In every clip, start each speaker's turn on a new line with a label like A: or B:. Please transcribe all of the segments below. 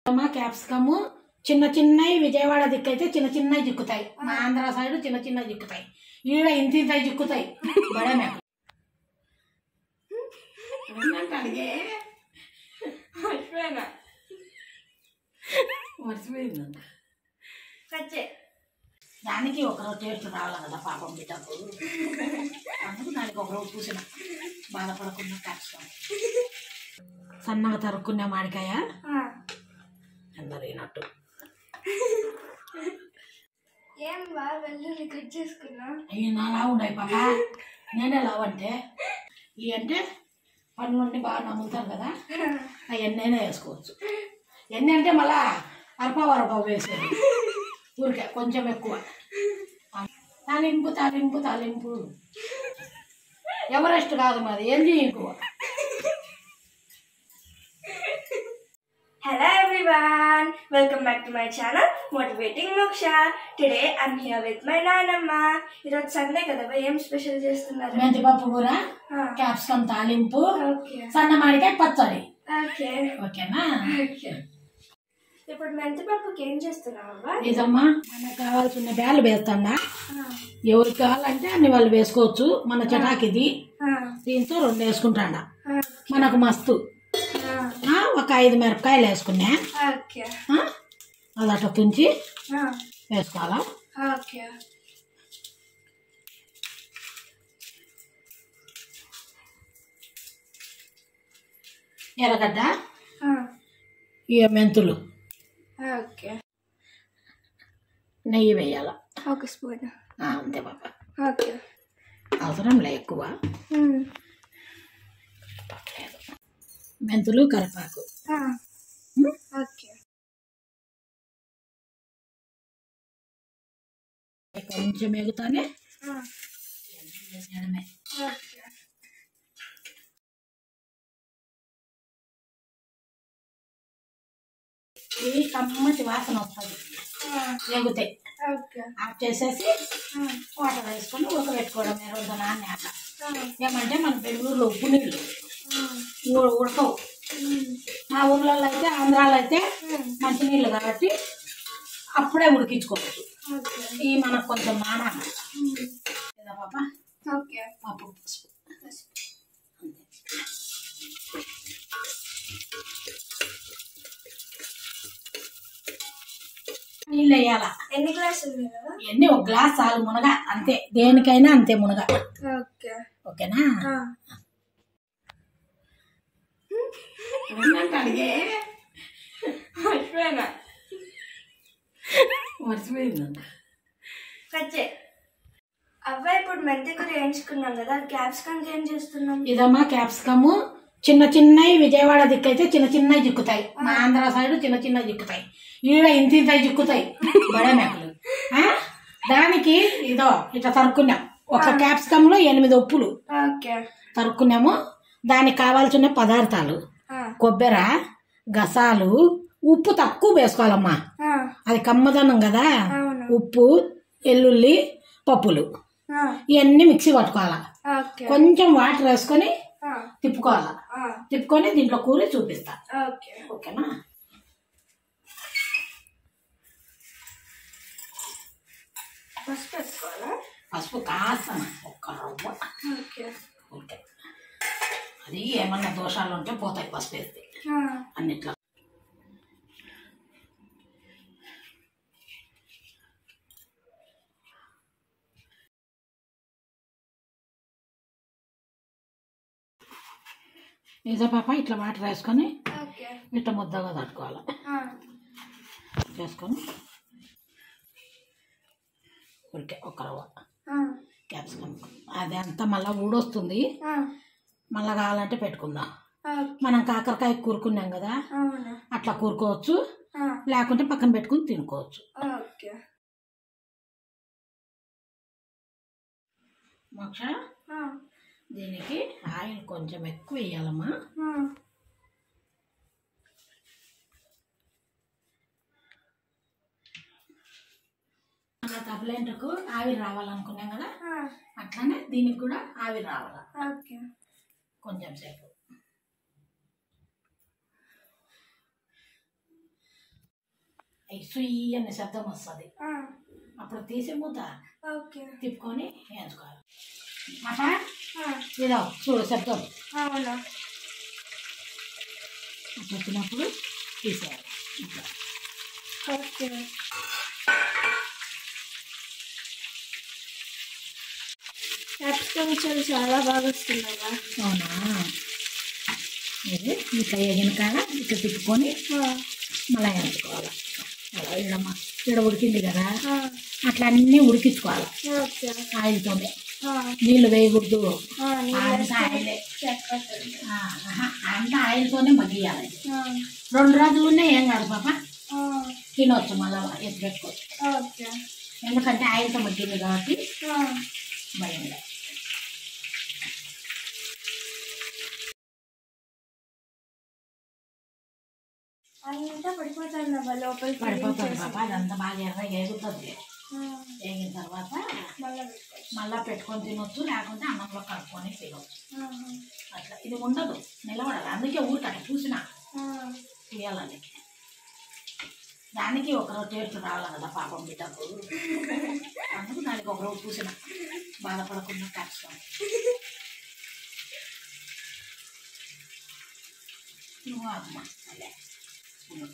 A: మా క్యాప్సికమ్ చిన్న చిన్నవి విజయవాడ దిక్కైతే చిన్న చిన్నవి చిక్కుతాయి మా ఆంధ్ర సైడ్ చిన్న చిన్నవి చిక్కుతాయి ఈడ ఇంత ఇంత చిక్కుతాయి బడే మేక అడిగే
B: మర్చిపోయినా
A: మర్చిపోయింది
B: కచ్చే
A: దానికి ఒకరోజు టేస్ట్ రావాలి కదా పాపం బిడ్డకు అందుకు దానికి ఒకరోజు చూసిన బాధపడకుండా క్యాప్సికమ్ సన్నగా తరుక్కునే మామిడికాయ ఎందరిగినట్టు
B: ఏం బా వెల్లుల్లి కట్ చేసుకున్నా
A: అయ్యి నా లావు ఉన్నాయి పాప నేనే లావు అంటే ఇవి అంటే పనులు నుండి బాగా నమ్ముతారు కదా అవన్నీ నేనే వేసుకోవచ్చు ఎన్ని అంటే మళ్ళా అరపావు అరపావు వేసేది ఊరికే కొంచెం ఎక్కువ తాలింపు తాలింపు తాలింపు ఎవరెస్ట్ కాదు మాది ఎల్జీ ఎక్కువ
B: Hello everyone, welcome back to my channel Motivating Moksha. Today I'm here with my నానమ్మ ఈరోజు సండే కదా భయ్, ఏం స్పెషల్ చేస్తున్నారు
A: మెంతిపప్పు కూర క్యాప్సికమ్ తాలింపు
B: ఓకే
A: సన్న మామిడికాయ పచ్చడి
B: ఓకే
A: ఓకేనా
B: ఓకే ఇప్పుడు మెంతిపప్పుకి ఏం చేస్తున్నావు అవ్వ?
A: నిజమ్మా మనకు కావాల్సిన బ్యాలు వేస్తాడా ఎవరికి కావాలంటే అన్ని వాళ్ళు వేసుకోవచ్చు మన చటాకిది
B: ఆ,
A: దీంతో రెండు వేసుకుంటాడా
B: ఆ,
A: మనకు మస్తు
B: ఆ,
A: ఆ, ఒక ఐదు మిరపకాయలు వేసుకున్నా
B: ఓకే
A: ఆ, అది అట్లా తుంచి
B: ఆ,
A: వేసుకోవాలా
B: ఓకే
A: ఎర్రగడ్డ
B: ఆ,
A: ఇక మెంతులు
B: ఓకే
A: నెయ్యి వేయాల
B: ఒక స్పూన్
A: ఆ, అంతే పాప
B: ఓకే
A: అవసరం లే ఎక్కువ
B: ఉమ్,
A: లేదు మెంతులు కరివేపాకు
B: ఆ, ఓకే
A: కొంచెం ఎగుతానే
B: ఆ,
A: వేసేయడమే
B: ఓకే
A: ఇది కమ్మటి వాసన వస్తుంది
B: ఆ,
A: ఎగుతాయి
B: ఓకే
A: ఆఫ్ చేసేసి
B: ఆ,
A: వాటర్ వేసుకొని ఉడకబెట్టుకోవడం రోజు నాన్న అట్లా
B: ఆ,
A: ఏమంటే మన బెంగళూరులో ఉప్పు నీళ్ళు
B: ఆ,
A: ఉ- ఉడకవు
B: ఉమ్,
A: మా ఊర్లలో అయితే ఆంధ్రాలో అయితే
B: ఉమ్,
A: మంచినీళ్ళు కాబట్టి అప్పుడే ఉడికించుకోవచ్చు
B: ఓకే
A: ఈ మనకు కొంచెం నానాలి
B: ఉమ్,
A: కదా పాప
B: ఓకే
A: పప్పు పసుపు అంతే నీళ్ళు వేయాలా
B: ఎన్ని గ్లాసులు కదా
A: ఇవన్నీ ఒక గ్లాస్ చాలు మునగ అంతే దేనికైనా అంతే మునగ
B: ఓకే
A: ఓకేనా
B: ఆ,
A: అడిగే
B: మర్చిపోయినా
A: మర్చిపోయింది
B: కచ్చే అబ్బాయి ఇప్పుడు మెంతి కూర వేయించుకున్నాం కదా క్యాప్సికమ్ ఏం చేస్తున్నాం
A: ఇదమ్మా క్యాప్సికమ్ చిన్న చిన్నవి విజయవాడ దిక్కైతే చిన్న చిన్నవి చిక్కుతాయి మా ఆంధ్ర సైడ్ చిన్న చిన్నవి చిక్కుతాయి ఈడ ఇంత ఇంత చిక్కుతాయి బడే మేకలు ఆ? దానికి ఇదో ఇట్లా తరుక్కున్నాం ఒక క్యాప్సికమ్ లో ఎనిమిది ఉప్పులు
B: ఓకే
A: తరుక్కున్నాము దానికి కావాల్సిన పదార్థాలు
B: ఆ,
A: కొబ్బరి గసాలు ఉప్పు తక్కువ వేసుకోవాలమ్మా
B: ఆ,
A: అది కమ్మదనం కదా
B: అవును
A: ఉప్పు ఎల్లుల్లి పప్పులు
B: ఆ,
A: ఇవన్నీ మిక్సీ పట్టుకోవాలా
B: ఓకే
A: కొంచెం వాటర్ వేసుకొని
B: ఆ,
A: తిప్పుకోవాలా
B: ఆ,
A: తిప్పుకొని దీంట్లో కూరి చూపిస్తా
B: ఓకే
A: ఓకేనా
B: పసుపు పెట్టుకోవాలా
A: పసుపు కాస్త ఒక్క రవ్వ
B: ఓకే
A: ఓకే అది ఏమన్నా దోషాలు ఉంటే పోతాయి పసుపు వేస్తే
B: ఆ,
A: అన్నిట్లో నిజా పాప ఇట్లా వాటర్ వేసుకొని
B: ఓకే
A: ఇట్లా ముద్దగా తట్టుకోవాలి
B: ఆ,
A: చేసుకొని ఉడికే ఒక రవ్వ
B: ఆ,
A: క్యాప్సికమ్ అది అంతా మళ్ళీ ఊడొస్తుంది
B: ఆ,
A: మళ్ళీ కావాలంటే పెట్టుకుందాం
B: ఓకే
A: మనం కాకరకాయ కూరుకున్నాం కదా
B: అవును
A: అట్లా కూరుకోవచ్చు
B: ఆ,
A: లేకుంటే పక్కన పెట్టుకుని తినుకోవచ్చు
B: ఓకే
A: మోక్ష
B: ఆ,
A: దీనికి ఆయిల్ కొంచెం ఎక్కువ వేయాలమ్మా
B: ఆ,
A: మన తబలేంటకు ఆవిరి రావాలనుకున్నాం కదా
B: ఆ,
A: అట్లానే దీనికి కూడా ఆవిరి రావాలి
B: ఓకే
A: కొంచెం సేపు ఈ సుయ్యి అనే శబ్దం వస్తుంది
B: ఆ,
A: అప్పుడు తీసి మూత
B: ఓకే
A: తిప్పుకొని వేయించుకోవాలి పాప
B: ఆ,
A: ఇదో చూడు శబ్దం
B: అవునా
A: అట్లా వచ్చినప్పుడు తీసేయాలి ఇట్లా
B: ఓకే క్యాప్సికమ్ చాలా చాలా బాగా వస్తున్నాయా
A: అవునా ఇది ఇట్లా వేగిన కాడ ఇట్లా తిప్పుకొని మళ్ళీ వేయించుకోవాలి అలా ఇడమ్మ ఇక్కడ ఉడికింది కదా అట్లా అన్నీ ఉడికించుకోవాలి
B: ఓకే
A: ఆయిల్తోనే నీళ్ళు వేయకూడదు అంతా ఆయిలే
B: చెప్పండి
A: ఆ, ఆహా, అంతా ఆయిల్తోనే మగ్గియాలి రెండు రోజులునే ఏం కాదు పాప తినవచ్చు మళ్ళీ ఎత్తి పెట్టుకోవచ్చు
B: ఓకే
A: ఎందుకంటే ఆయిల్తో మగ్గింది కాబట్టి
B: ఆ,
A: భయం లేదు
B: అంతా పడిపోతాను లోపలికి
A: పడిపోతుంది పాప అదంతా బాగా ఎర్రగా ఎగుతుంది
B: ఆ,
A: వేగిన తర్వాత
B: మళ్ళీ పెట్టుకోవచ్చు
A: మళ్ళీ పెట్టుకొని తినొచ్చు లేకుంటే అన్నంలో కలుపుకొని తినొచ్చు
B: ఆహా.
A: అట్లా ఇది ఉండదు నిలబడాలి అందుకే ఊరికి అట్లా చూసినా
B: ఆ,
A: తీయాలని దానికి ఒకరోజు టేస్ట్ రావాలి కదా పాపం బిడ్డకు అందుకు దానికి ఒకరోజు చూసిన బాధపడకుండా కష్టం నువ్వు అమ్మ అలే ఉను.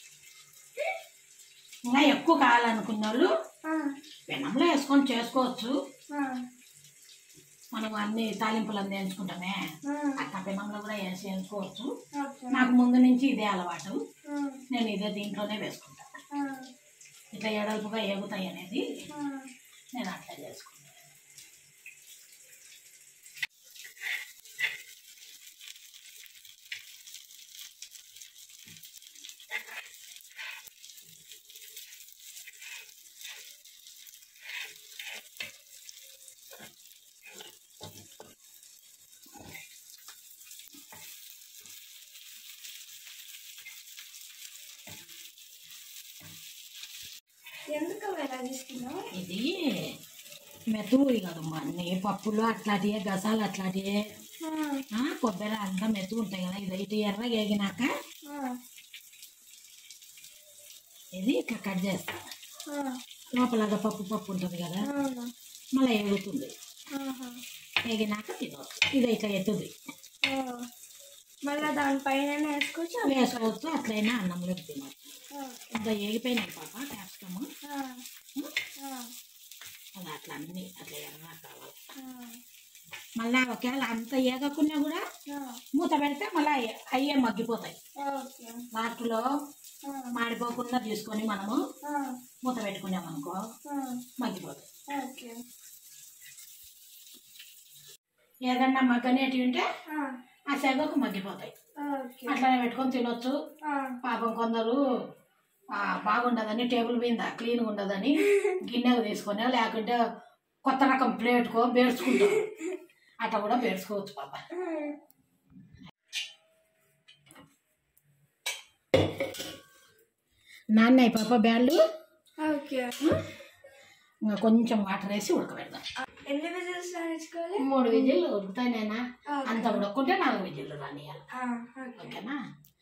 A: ఇంకా ఎక్కువ కావాలనుకున్న వాళ్ళు
B: ఆ,
A: పెనంలో వేసుకొని చేసుకోవచ్చు
B: ఆ,
A: మనం అన్ని తాలింపులు అన్నీ వేయించుకుంటామే
B: ఆ,
A: అట్లా పెనంలో కూడా వేసి వేసుకోవచ్చు
B: ఓకే
A: నాకు ముందు నుంచి ఇదే అలవాటు
B: ఆ,
A: నేను ఇదే దీంట్లోనే వేసుకుంటాను
B: ఆ,
A: ఇట్లా ఎడల్పుగా ఎగుతాయి అనేది
B: ఆ.
A: నేను అట్లా చేసుకుంటాను
B: ఎందుకు అవి ఎలా తీసుకున్నావు
A: ఇది మెతువు కదమ్మా అన్ని పప్పులు అట్లాంటివే గసాలు అట్లాంటివే
B: ఆ,
A: ఆ, కొబ్బరి అంతా మెతువు ఉంటాయి కదా ఇది ఇటు ఎర్ర వేగినాక
B: ఆ,
A: ఇది ఇట్లా కట్ చేస్తా
B: ఆ,
A: లోపల అదో పప్పు పప్పు ఉంటుంది కదా
B: అవునా
A: మళ్ళీ ఎగుతుంది
B: ఆహా.
A: వేగినాక తినవచ్చు ఇది ఇట్లా ఎత్తుంది
B: ఆ. మళ్ళా దానిపైన వేసుకోవచ్చు
A: వేసుకోవచ్చు అట్లయినా అన్నంలోకి తినవచ్చు
B: ఓకే.
A: ఇంత ఏగిపోయినాయి పాప క్యాప్సికమ్
B: ఆ, ఆ,
A: అది అట్లా అన్ని అట్లా ఎర్ర కావాలి
B: ఆ,
A: మళ్ళీ ఒకవేళ అంత ఏగకున్నా కూడా
B: ఆ.
A: మూత పెడితే మళ్ళీ అయ్యే మగ్గిపోతాయి
B: ఓకే
A: లాస్ట్లో
B: ఆ,
A: మాడిపోకుండా తీసుకొని మనము
B: ఆ,
A: మూత పెట్టుకున్నామనుకో
B: ఆ,
A: మగ్గిపోతాయి
B: ఓకే
A: ఏదన్నా మగ్గనేటివి ఉంటే
B: ఆ,
A: ఆ సెగకు మగ్గిపోతాయి
B: ఓకే
A: అట్లనే పెట్టుకొని తినొచ్చు
B: ఆ,
A: పాపం కొందరు ఆ, బాగుండదని టేబుల్ మీద క్లీన్గా ఉండదని గిన్నెకు తీసుకొని లేకుంటే కొత్త రకం ప్లేట్కో బేర్చుకుంటారు అట్లా కూడా బేర్చుకోవచ్చు పాప నాన్నయ్య పాప బ్యాళ్ళు
B: ఓకే
A: ఇంకా కొంచెం వాటర్ వేసి ఉడకబెడదాం
B: ఎన్ని విజిల్స్ రాయించుకోవాలి
A: మూడు విజిల్లు ఉడుకుతాయి నేనా
B: ఓకే.
A: అంత ఉడక్కుంటే నాలుగు విజిల్లు రానియాలి
B: ఆ, ఓకే.
A: ఓకేనా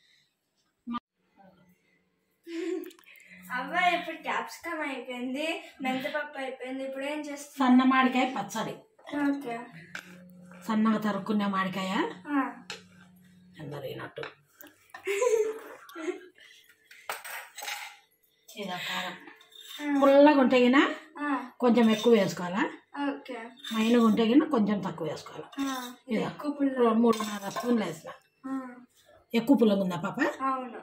B: అవ్వ ఇప్పుడు క్యాప్సికమ్ అయిపోయింది మెంతపప్పు అయిపోయింది ఇప్పుడు ఏం చేస్తాం
A: సన్న మామిడికాయ పచ్చడి
B: ఓకే
A: సన్నగా తరుక్కునే మామిడికాయ
B: ఆ,
A: ఎందరినట్టు ఇదో కారం పుల్లగా ఉంటే గిన
B: ఆ,
A: కొంచెం ఎక్కువ వేసుకోవాలా
B: ఓకే
A: మైనగా ఉంటే గిన కొంచెం తక్కువ వేసుకోవాలా
B: ఆ, ఇది
A: ఇదో
B: ఎక్కువ పుల్ల
A: రెండు మూడున్నర స్పూన్లు వేసిన
B: ఆ,
A: ఎక్కువ పుల్లగా ఉందా పాప
B: అవును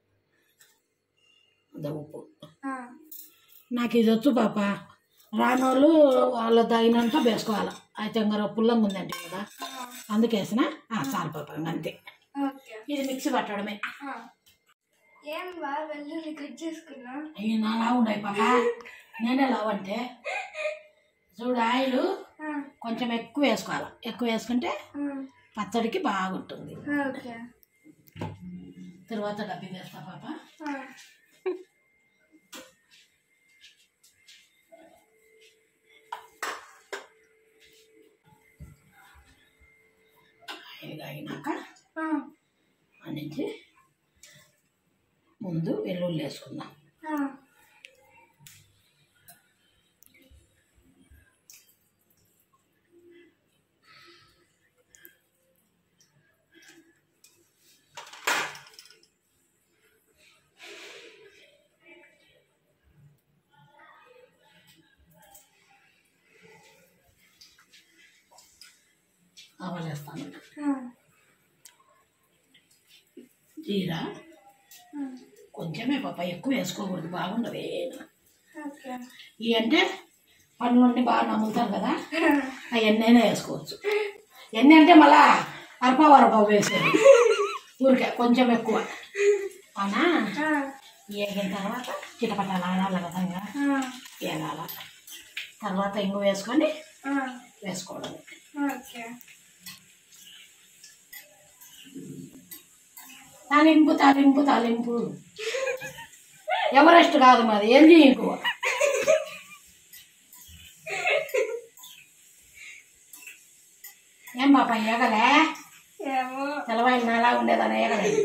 A: అదో ఉప్పు
B: ఆ,
A: నాకు ఇది వచ్చు పాప రానోళ్ళు వాళ్ళ తగినంత వేసుకోవాలి అయితే ఇంకా పుల్లంగా ఉందంటే కదా
B: ఆ,
A: అందుకు వేసిన ఆ, చాలు పాప ఇంక అంతే
B: ఓకే
A: ఇది మిక్సీ పట్టడమే
B: ఆ. ఏం బా వెల్లుల్లి కట్ చేసుకున్నా
A: అయ్యి నా లావు ఉన్నాయి పాప నేనే లావు అంటే చూడు ఆయిల్
B: ఆ,
A: కొంచెం ఎక్కువ వేసుకోవాలి ఎక్కువ వేసుకుంటే
B: ఆ,
A: పచ్చడికి బాగుంటుంది
B: ఓకే
A: తర్వాత డబ్బి వేస్తా పాప
B: ఆ,
A: ఆయిల్ కాగినాక
B: ఆ,
A: నుంచి ముందు వెల్లుల్లి వేసుకుందాం
B: ఆ,
A: జీరా కొంచెమే పాప ఎక్కువ వేసుకోకూడదు బాగుండవే
B: ఓకే
A: ఇవి అంటే పండ్లన్నీ బాగా నమ్ముతారు కదా అవన్నీ వేసుకోవచ్చు ఎన్ని అంటే మళ్ళా అరపావు అరపావు వేసేది ఊరికే కొంచెం ఎక్కువ అవునా వేగిన తర్వాత చిటపటాలు ఆడాలి విధంగా వేగాల తర్వాత ఇంగు వేసుకొని వేసుకోవడం
B: ఓకే
A: తాలింపు తాలింపు తాలింపు ఎవరెస్ట్ కాదు మాది ఏంది ఇంకో ఏం పాప ఏగలే
B: ఏమో
A: తెల్లవాయిలు నాలా ఉండేదని ఏగలేదు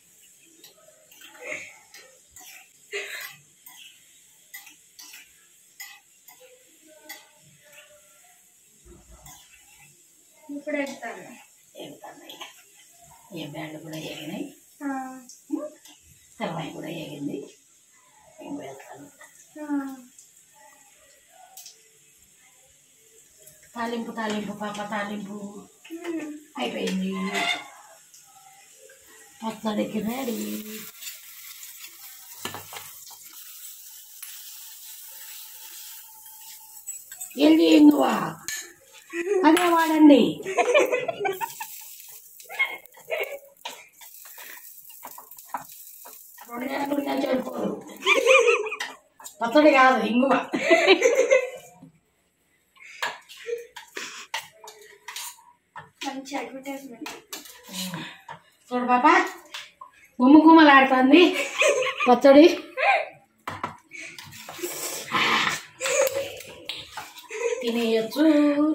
B: ఇప్పుడు ఎత్తాను
A: ఏగుతున్నాయి ఏ బ్యాండ్ కూడా ఏగినాయి తెల్లవాయి కూడా ఏగింది ఇంక వెళ్తాను తాలింపు తాలింపు పాప తాలింపు అయిపోయింది పచ్చడికి రెడీ ఏంది ఇంగువ అదే వాడండి రెండేళ్ళు ఉన్నా చెడిపోదు పచ్చడి కాదు ఇంగువ
B: మంచి అడ్వర్టైజ్మెంట్
A: చూడు పాప గుమ్మ గుమ్మలాడుతుంది పచ్చడి తినేయచ్చు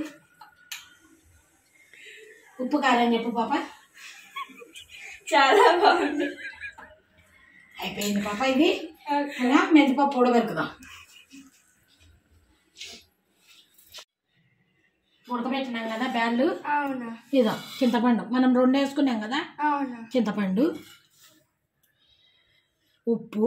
A: ఉప్పు కారం చెప్పు పాప
B: చాలా బాగుంది
A: అయిపోయింది పాప ఇది అలా మెంతిపప్పు ఉడబెరుకుదాం ఉడకబెట్టినాం కదా బ్యాళ్ళు
B: అవునా
A: ఇదో చింతపండు మనం రెండు వేసుకున్నాం కదా
B: అవునా
A: చింతపండు ఉప్పు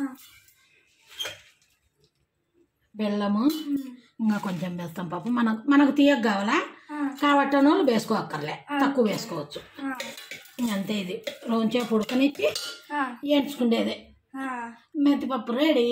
A: బెల్లము ఇంకా కొంచెం వేస్తాం పాప మనకు మనకు తీయక కావాలా కాబట్టని వాళ్ళు వేసుకోక్కర్లే తక్కువ వేసుకోవచ్చు ఇంక అంతే ఇది రోజుసేపు ఉడకనిచ్చి ఎంచుకునేదే మెంతిపప్పు రెడీ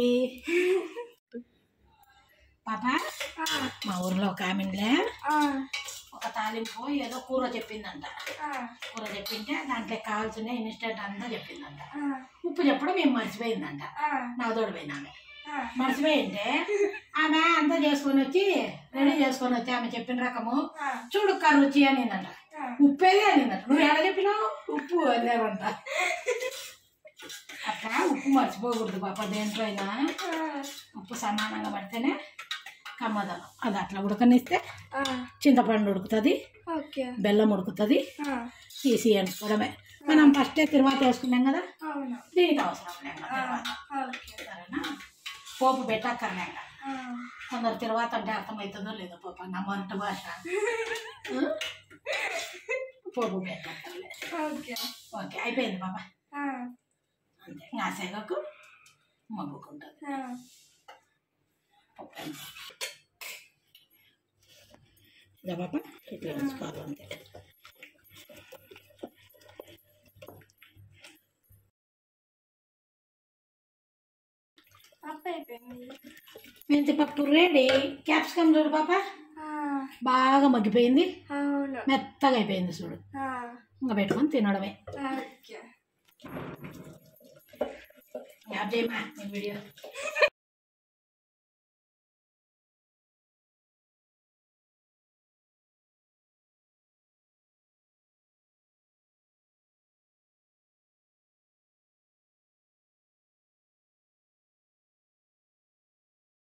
A: పాప మా ఊర్లో ఒక ఆమెలే ఒక తాలింపు ఏదో కూర చెప్పిందంట కూర చెప్పింటే దాంట్లో కావాల్సిన ఇన్స్టెంట్ అంతా చెప్పిందంట ఉప్పు చెప్పడం మేము మర్చిపోయిందంట నా తోడు పోయినామె మర్చిపోయింటే ఆమె అంతా చేసుకొని వచ్చి రెడీ చేసుకొని వచ్చి ఆమె చెప్పిన రకము చూడు కా రుచి అనిందంట ఉప్పేది అనిందంట నువ్వు ఎలా చెప్పినావు ఉప్పు అనేవంట అట్లా ఉప్పు మర్చిపోకూడదు పాప దేంట్లో అయినా ఉప్పు సమానంగా పడితేనే కమ్మదనం అది అట్లా ఉడకనిస్తే చింతపండు ఉడుకుతుంది
B: ఓకే
A: బెల్లం ఉడుకుతుంది తీసి ఎంచుకోవడమే మనం ఫస్టే తిరువాత వేసుకున్నాం కదా
B: అవునా
A: దీనికి అవసరం లేదు తిరువాత
B: ఓకే
A: సరేనా పోపు పెట్టక్కర్లేక కొందరు తిరువాత అంటే అర్థమవుతుందో లేదో పాప నా మొదటి భాష ఆ? పోపు పెట్టక్కర్లే
B: ఓకే
A: ఓకే అయిపోయింది పాప అంతే నా సెగకు మగ్గుకుంటుంది పప్పు అంతే. ఇదా పాప ఇట్లా వేసుకోవాలి అంతే
B: అప్ప అయిపోయింది
A: మెంతిపప్పు రెడీ క్యాప్సికమ్ చూడు పాప బాగా మగ్గిపోయింది
B: అవును
A: మెత్తగా అయిపోయింది చూడు ఇంకా పెట్టుకొని తినడమే
B: ఓకే
A: యాప్ చేయమా నీ వీడియో